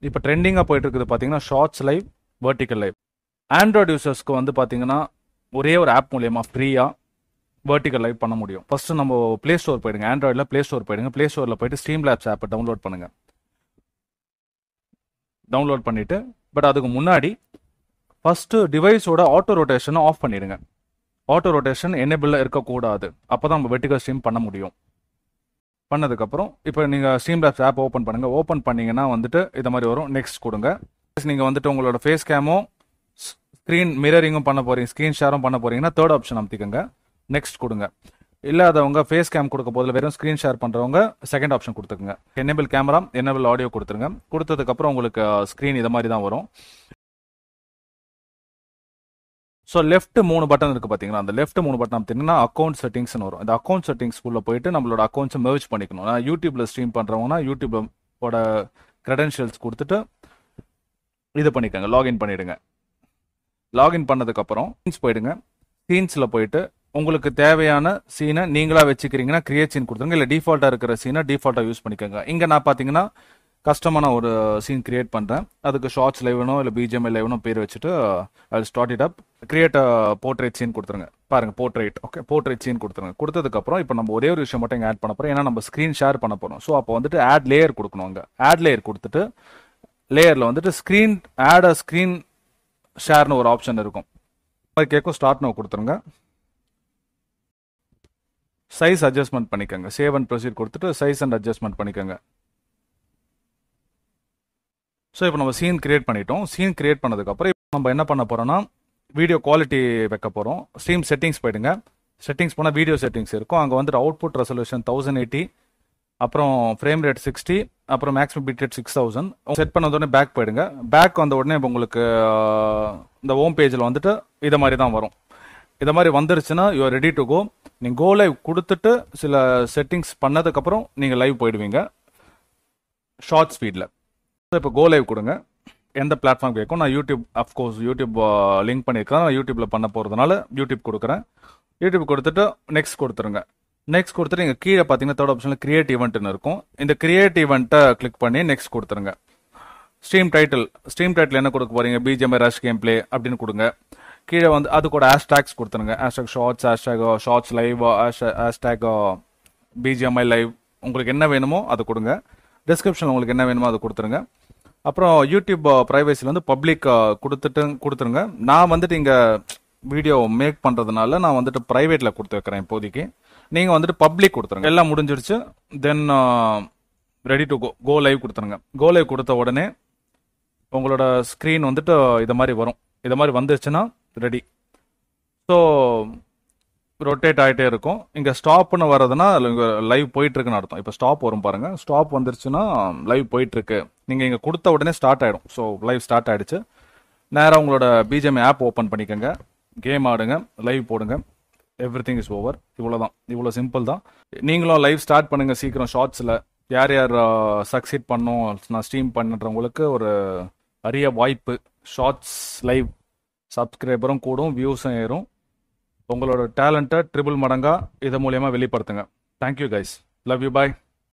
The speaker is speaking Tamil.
இப்போ ட்ரெண்டிங்காக போயிட்டு இருக்குது பார்த்தீங்கன்னா shorts live vertical live android யூசர்ஸ்க்கு வந்து பார்த்தீங்கன்னா ஒரே ஒரு ஆப் மூலியமாக ஃப்ரீயாக வெர்டிக்கல் லைவ் பண்ண முடியும் ஃபர்ஸ்ட் நம்ம ப்ளே ஸ்டோர் போயிடுங்க ஆண்ட்ராய்டில் ப்ளே ஸ்டோர் போயிடுங்க ப்ளே ஸ்டோரில் போயிட்டு ஸ்ட்ரீம் லேப்ஸ் ஆப்பை டவுன்லோட் பண்ணுங்க டவுன்லோட் பண்ணிட்டு பட் அதுக்கு முன்னாடி ஃபர்ஸ்ட் டிவைஸோட ஆட்டோ ரொட்டேஷனை ஆஃப் பண்ணிடுங்க ஆட்டோ ரொட்டேஷன் எனேபிளில் இருக்கக்கூடாது அப்போ தான் நம்ம வெர்டிக்கல் ஸ்ட்ரீம் பண்ண முடியும் பண்ணதுக்கப்புறம் இப்போ நீங்கள் ஸ்ட்ரீம் லேப்ஸ் ஆப் ஓப்பன் பண்ணுங்க ஓப்பன் பண்ணீங்கன்னா வந்துட்டு இது மாதிரி வரும் நெக்ஸ்ட் கொடுங்க நீங்கள் வந்துட்டு உங்களோட ஃபேஸ் கேமோ ஸ்க்ரீன் மிரரிங்கும் பண்ண போறீங்க ஸ்க்ரீன் ஷேரும் பண்ண போறீங்கன்னா தேர்ட் ஆப்ஷன் அமைத்திக்கோங்க நெக்ஸ்ட் கொடுங்க இல்லாதவங்க ஃபேஸ் கேம் கொடுக்க போதில் வெறும் ஸ்க்ரீன் ஷேர் பண்ணுறவங்க செகண்ட் ஆப்ஷன் கொடுத்துக்குங்க எனேபிள் கேமரா எனேபிள் ஆடியோ கொடுத்துருங்க கொடுத்ததுக்கப்புறம் உங்களுக்கு ஸ்க்ரீன் இது மாதிரி தான் வரும் ஸோ லெஃப்ட் மூணு பட்டன் இருக்கு பார்த்தீங்களா அந்த லெஃப்ட் மூணு பட்டன் பார்த்தீங்கன்னா அக்கௌண்ட் செட்டிங்ஸ்னு வரும் இந்த அக்கௌண்ட் செட்டிங்ஸ்குள்ளே போயிட்டு நம்மளோட அக்கௌண்ட்ஸை மெர்ஜ் பண்ணிக்கணும் நான் யூடியூப்ல ஸ்ட்ரீம் பண்ணுறவங்கன்னா யூடியூபோட க்ரெடென்ஷியல்ஸ் கொடுத்துட்டு இது பண்ணிக்கோங்க லாகின் பண்ணிடுங்க லாகின் பண்ணதுக்கப்புறம் சீன்ஸ் போயிடுங்க சீன்ஸில் போயிட்டு உங்களுக்கு தேவையான சீனை நீங்களாக வச்சுக்கிறீங்கன்னா கிரியேட் சீன் கொடுத்துருங்க இல்லை டிஃபால்ட்டாக இருக்கிற சீனை டிஃபால்ட்டாக யூஸ் பண்ணிக்கோங்க இங்கே நான் பார்த்தீங்கன்னா கஷ்டமான ஒரு சீன் கிரியேட் பண்ணுறேன் அதுக்கு ஷார்ட்ஸ் லைவனோ இல்லை பிஜிஎம்ஐ லைவனோ பேர் வச்சுட்டு அது start it up create portrait scene கொடுத்துருங்க பாருங்க போர்ட்ரேட் ஓகே போர்ட்ரேட் சீன் கொடுத்துருங்க கொடுத்ததுக்கப்புறம் இப்போ நம்ம ஒரே ஒரு விஷயம் மட்டும் இங்கே ஆட் பண்ண போகிறோம் ஏன்னா நம்ம ஸ்க்ரீன் ஷேர் பண்ண போகிறோம் ஸோ அப்போ வந்துட்டு ஆட் லேயர் கொடுக்கணும் அங்கே ஆட் லேயர் கொடுத்துட்டு லேயரில் வந்துட்டு ஸ்க்ரீன் ஆட் அ ஸ்க்ரீன் ஷேர்னு ஒரு ஆப்ஷன் இருக்கும் மாதிரி கேட்கும் ஸ்டார்ட் நோ கொடுத்துருங்க சைஸ் அட்ஜஸ்ட்மெண்ட் பண்ணிக்கோங்க சேவ் அண்ட் ப்ரொசீட் கொடுத்துட்டு சைஸ் அண்ட் அட்ஜஸ்ட்மெண்ட் பண்ணிக்கோங்க ஸோ இப்போ நம்ம சீன் கிரியேட் பண்ணிட்டோம் சீன் கிரியேட் பண்ணதுக்கப்புறம் இப்போ நம்ம என்ன பண்ண போறோம்னா வீடியோ குவாலிட்டி வைக்க போகிறோம் ஸ்ட்ரீம் செட்டிங்ஸ் போயிடுங்க செட்டிங்ஸ் போனால் வீடியோ செட்டிங்ஸ் இருக்கும் அங்கே வந்துட்டு அவுட்புட் ரெசல்யூஷன் தௌசண்ட் எயிட்டி அப்புறம் ஃப்ரேம் ரேட் சிக்ஸ்டி அப்புறம் maximum bit rate six thousand set பண்ண உடனே பேக் போயிடுங்க பேக் வந்த உடனே இப்போ உங்களுக்கு ஆஹ், இந்த ஹோம் பேஜில் வந்துட்டு இதை மாதிரி தான் வரும் இதை மாதிரி வந்துருச்சுன்னா யூ ரெடி டு கோ நீங்கள் கோ லைவ் கொடுத்துட்டு சில செட்டிங்ஸ் பண்ணதுக்கப்புறம் நீங்கள் லைவ் போயிடுவீங்க ஷார்ட் ஸ்பீடில் இப்போ கோ லைவ் கொடுங்க எந்த பிளாட்ஃபார்ம் கேட்கும் நான் யூடியூப் அஃப்கோர்ஸ் யூடியூப் லிங்க் பண்ணியிருக்கேன் நான் யூடியூப்ல பண்ண போகிறதுனால யூடியூப் கொடுக்குறேன் யூடியூப் கொடுத்துட்டு நெக்ஸ்ட் கொடுத்துருங்க நெக்ஸ்ட் கொடுத்துட்டு இங்கே கீழே பார்த்தீங்கன்னா தேர்ட் ஆப்ஷனில் கிரியேட் ஈவெண்ட்னு இருக்கும் இந்த கிரியேட் ஈவெண்ட்டை கிளிக் பண்ணி நெக்ஸ்ட் கொடுத்துருங்க ஸ்ட்ரீம் டைட்டில் ஸ்ட்ரீம் டைட்டில் என்ன கொடுக்க போறீங்க பிஜிஎம் ரஷ் கேம் ப்ளே அப்படின்னு கொடுங்க கீழே வந்து அது கூட ஹேஷ்டேக்ஸ் கொடுத்துருங்க hashtag shorts hashtag shorts live hashtag BGMI live உங்களுக்கு என்ன வேணுமோ அது கொடுங்க டிஸ்கிரிப்ஷன் உங்களுக்கு என்ன வேணுமோ அது கொடுத்துருங்க அப்புறம் யூடியூப் ப்ரைவேசியில் வந்து பப்ளிக் கொடுத்துட்டு கொடுத்துருங்க நான் வந்துட்டு இங்கே வீடியோ மேக் பண்ணுறதுனால நான் வந்துட்டு ப்ரைவேட்டில் கொடுத்து வைக்கிறேன் இப்போதைக்கு நீங்கள் வந்துட்டு பப்ளிக் கொடுத்துருங்க எல்லாம் முடிஞ்சிருச்சு then ready to go go live கொடுத்துருங்க கோ லைவ் கொடுத்த உடனே உங்களோட ஸ்க்ரீன் வந்துட்டு இது மாதிரி வரும் இது மாதிரி வந்துருச்சுன்னா ரெடி ஸோ ரொட்டேட் ஆகிட்டே இருக்கும் இங்கே ஸ்டாப்னு வர்றதுன்னா லைவ் போயிட்டு இருக்குன்னு அர்த்தம் இப்போ ஸ்டாப் வரும் பாருங்க ஸ்டாப் வந்துருச்சுன்னா லைவ் போயிட்டு இருக்கு நீங்கள் இங்கே கொடுத்த உடனே ஸ்டார்ட் ஆகிடும் ஸோ லைவ் ஸ்டார்ட் ஆயிடுச்சு நேராக உங்களோட பிஜிஎம் ஆப் ஓப்பன் பண்ணிக்கோங்க கேம் ஆடுங்க லைவ் போடுங்க எவ்ரி திங் இஸ் ஓவர் இவ்வளோதான் இவ்வளோ சிம்பிள் தான் நீங்களும் லைவ் ஸ்டார்ட் பண்ணுங்க சீக்கிரம் ஷார்ட்ஸில் யார் யார் சக்சீட் பண்ணோம் நான் ஸ்ட்ரீம் பண்ணுறவங்களுக்கு ஒரு அரிய வாய்ப்பு ஷார்ட்ஸ் லைவ் சப்ஸ்கிரைபரும் கூடும் வியூஸும் ஏறும் உங்களோட டேலண்ட்டை ட்ரிபிள் மடங்கா இது மூலியமா வெளிப்படுத்துங்க thank you guys love you bye